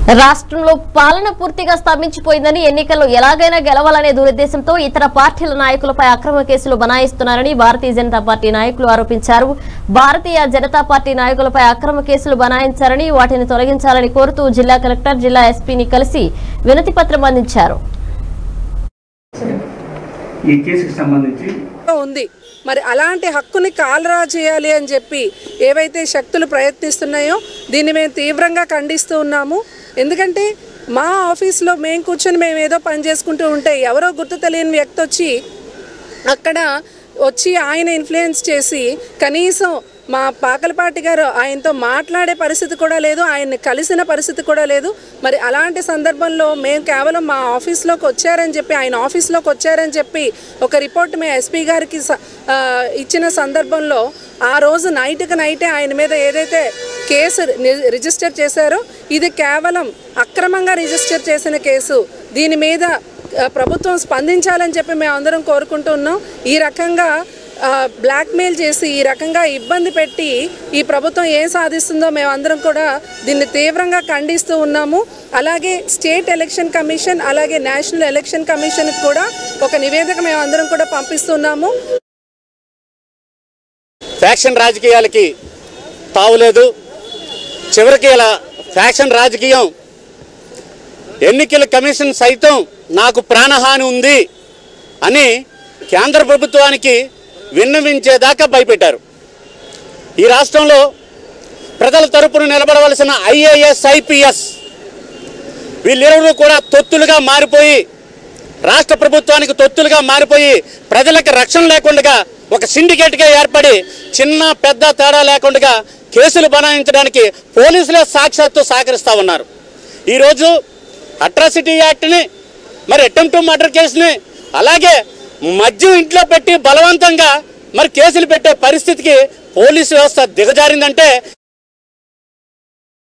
రాష్ట్రంలో పాలన పూర్తిగా స్తంభించిపోయిందని ఎన్నికల్లో ఎలాగైనా గెలవాలనే దురుద్దేశంతో ఇతర పార్టీల నాయకులపై అక్రమ కేసులు బనాయిస్తున్నారని భారతీయ జనతా పార్టీ నాయకులు ఆరోపించారు భారతీయ జనతా పార్టీ నాయకులపై అక్రమ కేసులు బనాయించారని వాటిని తొలగించాలని కోరుతూ జిల్లా కలెక్టర్ జిల్లా ఎస్పీని కలిసి వినతి పత్రం అందించారు ఈ కేసుకి సంబంధించి ఉంది మరి అలాంటి హక్కుని కాలరా చేయాలి అని చెప్పి ఏవైతే శక్తులు ప్రయత్నిస్తున్నాయో దీన్ని మేము తీవ్రంగా ఖండిస్తూ ఉన్నాము ఎందుకంటే మా ఆఫీస్లో మేము కూర్చొని మేము ఏదో పని చేసుకుంటూ ఉంటే ఎవరో గుర్తు తెలియని వ్యక్తి వచ్చి అక్కడ వచ్చి ఆయన ఇన్ఫ్లుయెన్స్ చేసి కనీసం మా పాకలపాటి గారు ఆయనతో మాట్లాడే పరిస్థితి కూడా లేదు ఆయన్ని కలిసిన పరిస్థితి కూడా లేదు మరి అలాంటి సందర్భంలో మేము కేవలం మా ఆఫీస్లోకి వచ్చారని చెప్పి ఆయన ఆఫీస్లోకి వచ్చారని చెప్పి ఒక రిపోర్ట్ మేము ఎస్పీ గారికి స- ఆ, ఇచ్చిన సందర్భంలో ఆ రోజు నైట్కి నైటే ఆయన మీద ఏదైతే కేసు రి- రిజిస్టర్ చేశారో ఇది కేవలం అక్రమంగా రిజిస్టర్ చేసిన కేసు దీని మీద ఆ, ప్రభుత్వం స్పందించాలని చెప్పి మేము అందరం కోరుకుంటున్నాం ఈ రకంగా బ్లాక్మెయిల్ చేసి ఈ రకంగా ఇబ్బంది పెట్టి ఈ ప్రభుత్వం ఏం సాధిస్తుందో మేమందరం కూడా దీన్ని తీవ్రంగా ఖండిస్తూ ఉన్నాము అలాగే స్టేట్ ఎలక్షన్ కమిషన్ అలాగే నేషనల్ ఎలక్షన్ కమిషన్కి కూడా ఒక నివేదిక మేమందరం కూడా పంపిస్తున్నాము ఫ్యాక్షన్ రాజకీయాలకి తావులేదు చివరికి ఇలా ఫ్యాక్షన్ రాజకీయం ఎన్నికల కమిషన్ సైతం నాకు ప్రాణహాని ఉంది అని కేంద్ర ప్రభుత్వానికి విన్నవించేదాకా భయపెట్టారు ఈ రాష్ట్రంలో ప్రజల తరపున నిలబడవలసిన ఐఏఎస్ ఐపీఎస్ వీళ్ళిరువురు కూడా తొత్తులుగా మారిపోయి రాష్ట్ర ప్రభుత్వానికి తొత్తులుగా మారిపోయి ప్రజలకు రక్షణ లేకుండా ఒక సిండికేట్గా ఏర్పడి చిన్న పెద్ద తేడా లేకుండా కేసులు బనాయించడానికి పోలీసులే సాక్షాత్తు సహకరిస్తూ ఉన్నారు ఈరోజు అట్రాసిటీ యాక్ట్ని మరి అటెంప్ట్ మర్డర్ కేసుని అలాగే మద్యం ఇంట్లో పెట్టి బలవంతంగా మరి కేసులు పెట్టే పరిస్థితికి పోలీసు వ్యవస్థ దిగజారిందంటే